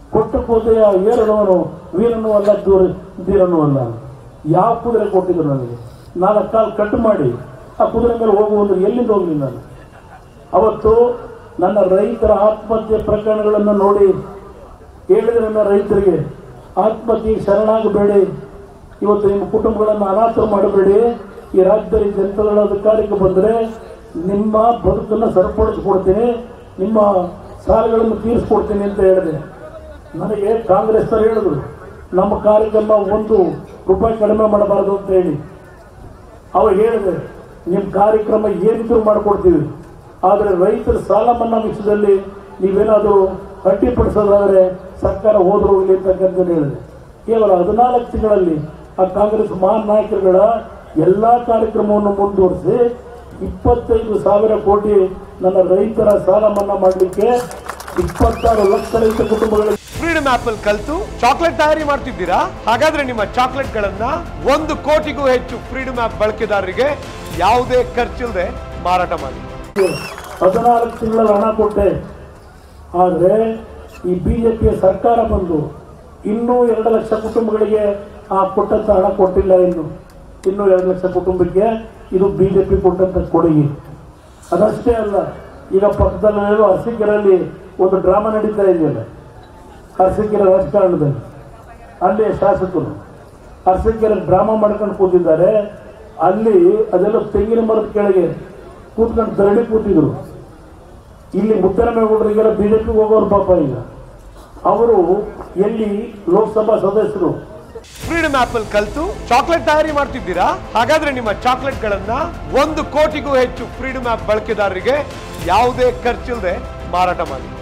ಕೊಟ್ಟ ಕೂದೆಯ ಏರದವನು ವೀರನೂ ಅಲ್ಲ ದೂರ ಧೀರನೂ ಅಲ್ಲ ಯಾವ ಕುದುರೆ ಕೊಟ್ಟಿದ್ರು ನನಗೆ ನಾಲ್ಕು ಕಾಲು ಕಟ್ ಮಾಡಿ ಆ ಕುದುರೆ ಮೇಲೆ ಹೋಗುವಂದ್ರೆ ಎಲ್ಲಿಂದ ಹೋಗ್ಲಿ ನಾನು ಅವತ್ತು ನನ್ನ ರೈತರ ಆತ್ಮಹತ್ಯೆ ಪ್ರಕರಣಗಳನ್ನು ನೋಡಿ ಹೇಳಿದ್ರೆ ನನ್ನ ರೈತರಿಗೆ ಆತ್ಮಹತ್ಯೆಗೆ ಶರಣಾಗಬೇಡಿ ಇವತ್ತು ನಿಮ್ಮ ಕುಟುಂಬಗಳನ್ನು ಅನಾಥ ಮಾಡಬೇಡಿ ಈ ರಾಜ್ಯದಲ್ಲಿ ಜನತಾದಳ ಅಧಿಕಾರಕ್ಕೆ ಬಂದರೆ ನಿಮ್ಮ ಬದುಕನ್ನು ಸರಿಪಡಿಸ್ಕೊಡ್ತೀನಿ ನಿಮ್ಮ ಸಾಲಗಳನ್ನು ತೀರಿಸ್ಕೊಡ್ತೀನಿ ಅಂತ ಹೇಳಿದೆ ನನಗೆ ಕಾಂಗ್ರೆಸ್ ಹೇಳಿದ್ರು ನಮ್ಮ ಕಾರ್ಯಕ್ರಮ ಒಂದು ರೂಪಾಯಿ ಕಡಿಮೆ ಮಾಡಬಾರದು ಅಂತ ಹೇಳಿ ಅವಾಗ ಹೇಳಿದೆ ನಿಮ್ಮ ಕಾರ್ಯಕ್ರಮ ಏನಿದ್ರು ಮಾಡಿಕೊಡ್ತೀವಿ ಆದರೆ ರೈತರ ಸಾಲ ಮನ್ನಾ ವಿಷಯದಲ್ಲಿ ನೀವೇನಾದರೂ ಅಡ್ಡಿಪಡಿಸೋದಾದರೆ ಸರ್ಕಾರ ಹೋದ್ರು ಹೋಗಲಿ ಅಂತಕ್ಕಂಥ ಹೇಳಿದೆ ಕೇವಲ ಹದಿನಾಲ್ಕು ತಿಂಗಳಲ್ಲಿ ಆ ಕಾಂಗ್ರೆಸ್ ಮಹಾನ್ ನಾಯಕರುಗಳ ಎಲ್ಲ ಕಾರ್ಯಕ್ರಮವನ್ನು ಮುಂದುವರಿಸಿ ಇಪ್ಪತ್ತೈದು ಸಾವಿರ ಕೋಟಿ ನನ್ನ ರೈತರ ಸಾಲ ಮನ್ನಾ ಮಾಡಲಿಕ್ಕೆ ಇಪ್ಪತ್ತಾರು ಲಕ್ಷ ರೈತ ಕುಟುಂಬಗಳಿಗೆ ಫ್ರೀಡಮ್ ಆಪ್ ಅಲ್ಲಿ ಕಲ್ತು ಚಾಕ್ಲೇಟ್ ತಯಾರಿ ಮಾಡ್ತಿದ್ದೀರಾ ಹಾಗಾದ್ರೆ ನಿಮ್ಮ ಚಾಕ್ಲೇಟ್ ಗಳನ್ನ ಒಂದು ಕೋಟಿಗೂ ಹೆಚ್ಚು ಫ್ರೀಡಮ್ ಆಪ್ ಬಳಕೆದಾರರಿಗೆ ಯಾವುದೇ ಖರ್ಚಿಲ್ಲದೆ ಮಾರಾಟ ಮಾಡಿ ಹದಿನಾಲ್ಕು ತಿಂಗಳ ಹಣ ಕೊಟ್ಟೆ ಆದರೆ ಈ ಬಿಜೆಪಿಯ ಸರ್ಕಾರ ಬಂದು ಇನ್ನೂ ಎರಡು ಲಕ್ಷ ಕುಟುಂಬಗಳಿಗೆ ಆ ಕೊಟ್ಟಂತ ಹಣ ಕೊಟ್ಟಿಲ್ಲ ಇನ್ನು ಇನ್ನೂ ಎರಡು ಲಕ್ಷ ಕುಟುಂಬಕ್ಕೆ ಇದು ಬಿಜೆಪಿ ಕೊಟ್ಟಂತ ಕೊಡುಗೆ ಅದಷ್ಟೇ ಅಲ್ಲ ಈಗ ಪಕ್ಕದಲ್ಲಿರೋ ಅರಸೀಕೆರೆಯಲ್ಲಿ ಒಂದು ಡ್ರಾಮಾ ನಡೀತಾ ಇದೆಯಲ್ಲ ಅರಸೀಕೆರೆ ರಾಜಕಾರಣದಲ್ಲಿ ಅಲ್ಲಿ ಶಾಸಕರು ಅರಸೀಕೆರೆ ಡ್ರಾಮಾ ಮಾಡ್ಕೊಂಡು ಕೂತಿದ್ದಾರೆ ಅಲ್ಲಿ ಅದೆಲ್ಲ ತೆಂಗಿನ ಮರದ ಕೆಳಗೆ ಕೂತ್ಕೊಂಡು ಧರಣಿ ಕೂತಿದ್ರು ಇಲ್ಲಿ ಮುದ್ದರಮೇಗೌಡರಿಗೆಲ್ಲ ಬಿಜೆಪಿಗೆ ಹೋಗೋರು ಪಾಪ ಈಗ ಅವರು ಎಲ್ಲಿ ಲೋಕಸಭಾ ಸದಸ್ಯರು ಫ್ರೀಡಮ್ ಆಪ್ ಅಲ್ಲಿ ಕಲ್ತು ಚಾಕ್ಲೇಟ್ ತಯಾರಿ ಮಾಡ್ತಿದ್ದೀರಾ ಹಾಗಾದ್ರೆ ನಿಮ್ಮ ಚಾಕ್ಲೇಟ್ ಗಳನ್ನ ಒಂದು ಕೋಟಿಗೂ ಹೆಚ್ಚು ಫ್ರೀಡಮ್ ಆಪ್ ಬಳಕೆದಾರರಿಗೆ ಯಾವುದೇ ಖರ್ಚಿಲ್ಲದೆ ಮಾರಾಟ ಮಾಡಿ